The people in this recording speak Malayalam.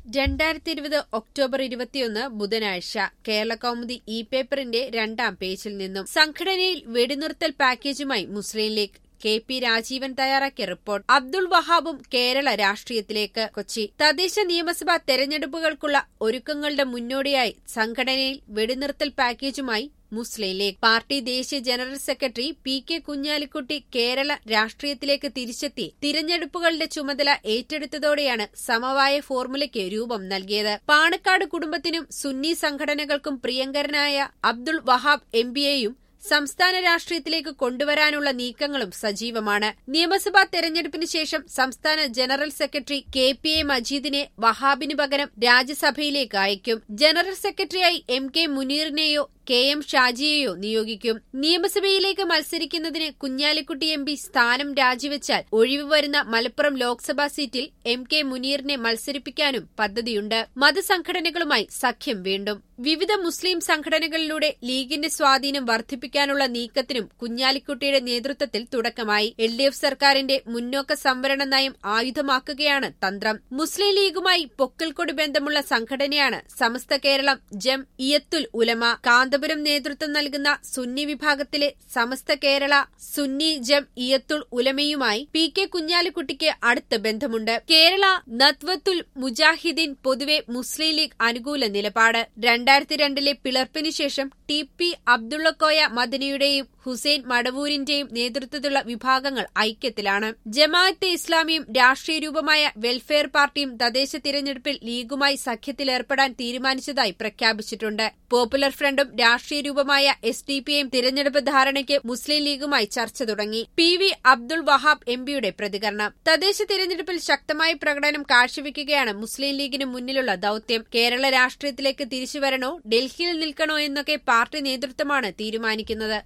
രണ്ടായിരത്തി ഇരുപത് ഒക്ടോബർ ഇരുപത്തിയൊന്ന് ബുധനാഴ്ച കേരള കൗമുദി ഇ പേപ്പറിന്റെ രണ്ടാം പേജിൽ നിന്നും സംഘടനയിൽ വെടിനിർത്തൽ പാക്കേജുമായി Muslim League K P Rajeevan തയ്യാറാക്കിയ റിപ്പോർട്ട് അബ്ദുൾ വഹാബും കേരള രാഷ്ട്രീയത്തിലേക്ക് കൊച്ചി തദ്ദേശ നിയമസഭാ തെരഞ്ഞെടുപ്പുകൾക്കുള്ള ഒരുക്കങ്ങളുടെ മുന്നോടിയായി സംഘടനയിൽ വെടിനിർത്തൽ പാക്കേജുമായി മുസ്ലിം ലീഗ് പാർട്ടി ദേശീയ general secretary P K Kunhalikutty Kerala രാഷ്ട്രീയത്തിലേക്ക് തിരിച്ചെത്തി തിരഞ്ഞെടുപ്പുകളുടെ ചുമതല ഏറ്റെടുത്തതോടെയാണ് സമവായ ഫോർമുലയ്ക്ക് രൂപം നൽകിയത് പാണക്കാട് കുടുംബത്തിനും സുന്നി സംഘടനകൾക്കും പ്രിയങ്കരനായ അബ്ദുൾ വഹാബ് എംപിയെയും സംസ്ഥാന രാഷ്ട്രീയത്തിലേക്ക് കൊണ്ടുവരാനുള്ള നീക്കങ്ങളും സജീവമാണ് നിയമസഭാ തെരഞ്ഞെടുപ്പിന് ശേഷം സംസ്ഥാന general secretary K P A മജീദിനെ വഹാബിന് പകരം രാജ്യസഭയിലേക്ക് അയക്കും ജനറൽ സെക്രട്ടറിയായി എം കെ മുനീറിനെയോ കെ എം ഷാജിയെയോ നിയോഗിക്കും നിയമസഭയിലേക്ക് മത്സരിക്കുന്നതിന് കുഞ്ഞാലിക്കുട്ടി എം പി സ്ഥാനം രാജിവെച്ചാൽ ഒഴിവ് വരുന്ന മലപ്പുറം ലോക്സഭാ സീറ്റിൽ എം കെ മുനീറിനെ മത്സരിപ്പിക്കാനും പദ്ധതിയുണ്ട് മതസംഘടനകളുമായി സഖ്യം വീണ്ടും വിവിധ മുസ്ലിം സംഘടനകളിലൂടെ ലീഗിന്റെ സ്വാധീനം വർദ്ധിപ്പിക്കാനുള്ള നീക്കത്തിനും കുഞ്ഞാലിക്കുട്ടിയുടെ നേതൃത്വത്തിൽ തുടക്കമായി എൽ ഡി എഫ് സർക്കാരിന്റെ മുന്നോക്ക സംവരണ നയം ആയുധമാക്കുകയാണ് തന്ത്രം മുസ്ലിം ലീഗുമായി പൊക്കിൾക്കൊടി ബന്ധമുള്ള സംഘടനയാണ് സമസ്ത കേരളം ജം ഇയത്തുൽ ഉലമ കാന്തപുരം നേതൃത്വം നൽകുന്ന സുന്നി വിഭാഗത്തിലെ സമസ്ത കേരള സുന്നി ജം ഇയത്തുൽ ഉലമയുമായി പി കെ കുഞ്ഞാലിക്കുട്ടിക്ക് അടുത്ത ബന്ധമുണ്ട് കേരള നത്വത്തുൽ മുജാഹിദീൻ പൊതുവെ മുസ്ലിം ലീഗ് അനുകൂല നിലപാട് രണ്ടായിരത്തി രണ്ടിലെ പിളർപ്പിന് ശേഷം ടി പി അബ്ദുള്ളക്കോയ മദനിയുടെയും ഹുസൈൻ മടവൂരിന്റെയും നേതൃത്വത്തിലുള്ള വിഭാഗങ്ങൾ ഐക്യത്തിലാണ് ജമാഅത്തെ ഇസ്ലാമിയും രാഷ്ട്രീയ രൂപമായ വെൽഫെയർ പാർട്ടിയും തദ്ദേശ തിരഞ്ഞെടുപ്പിൽ ലീഗുമായി സഖ്യത്തിലേർപ്പെടാൻ തീരുമാനിച്ചതായി പ്രഖ്യാപിച്ചിട്ടുണ്ട് പോപ്പുലർ ഫ്രണ്ടും രാഷ്ട്രീയ രൂപമായ എസ് ഡി പിയും തിരഞ്ഞെടുപ്പ് ധാരണയ്ക്ക് മുസ്ലിം ലീഗുമായി ചർച്ച തുടങ്ങി പി വി അബ്ദുൾ വഹാബ് എംപിയുടെ പ്രതികരണം തദ്ദേശ തിരഞ്ഞെടുപ്പിൽ ശക്തമായ പ്രകടനം കാഴ്ചവെക്കുകയാണ് മുസ്ലിം ലീഗിന് മുന്നിലുള്ള ദൌത്യം കേരള രാഷ്ട്രീയത്തിലേക്ക് തിരിച്ചുവരണോ ഡൽഹിയിൽ നിൽക്കണോ എന്നൊക്കെ പാർട്ടി നേതൃത്വമാണ് തീരുമാനിക്കുന്നത്